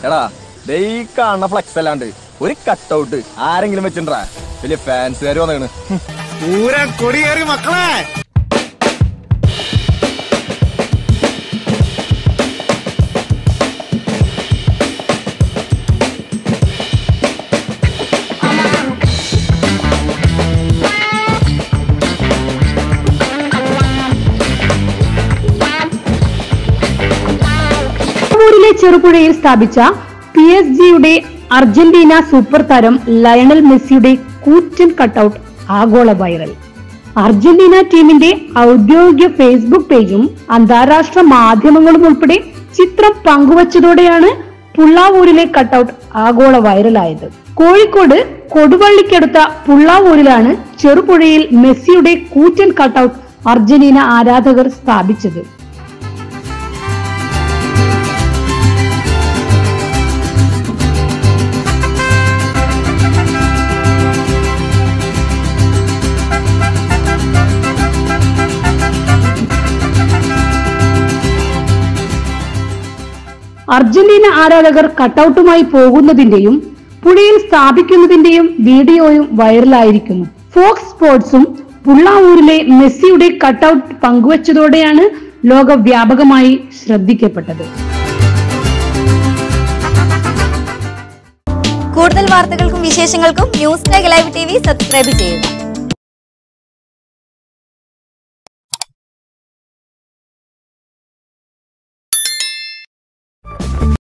എടാ ദേ ഈ കാണുന്ന ഫ്ലക്സ് അല്ലാണ്ട് ഒരു കട്ടൗട്ട് ആരെങ്കിലും വെച്ചിണ്ടാ വലിയ ഫാൻസുകാർ വന്നാണ് പൂരം കൊടിയേറി മക്കളെ ൂരിലെ ചെറുപുഴയിൽ സ്ഥാപിച്ച പി എസ് ജിയുടെ അർജന്റീന സൂപ്പർ താരം ലയണൽ മെസ്സിയുടെ കൂറ്റൻ കട്ടൗട്ട് ആഗോള വൈറൽ അർജന്റീന ടീമിന്റെ ഔദ്യോഗിക ഫേസ്ബുക്ക് പേജും അന്താരാഷ്ട്ര മാധ്യമങ്ങളും ഉൾപ്പെടെ ചിത്രം പങ്കുവച്ചതോടെയാണ് പുള്ളാവൂരിലെ കട്ടൗട്ട് ആഗോള വൈറലായത് കോഴിക്കോട് കൊടുവള്ളിക്കടുത്ത പുള്ളാവൂരിലാണ് ചെറുപുഴയിൽ മെസ്സിയുടെ കൂറ്റൻ കട്ടൗട്ട് അർജന്റീന ആരാധകർ സ്ഥാപിച്ചത് അർജന്റീന ആരാധകർ കട്ടൌട്ടുമായി പോകുന്നതിന്റെയും പുഴയിൽ സ്ഥാപിക്കുന്നതിന്റെയും വീഡിയോയും വൈറലായിരിക്കുന്നു ഫോക്സ് സ്പോർട്സും പുള്ളാവൂരിലെ മെസ്സിയുടെ കട്ടൌട്ട് പങ്കുവച്ചതോടെയാണ് ലോകവ്യാപകമായി ശ്രദ്ധിക്കപ്പെട്ടത് കൂടുതൽ വാർത്തകൾക്കും വിശേഷങ്ങൾക്കും news tag live T V subscribe ചെയ്യുക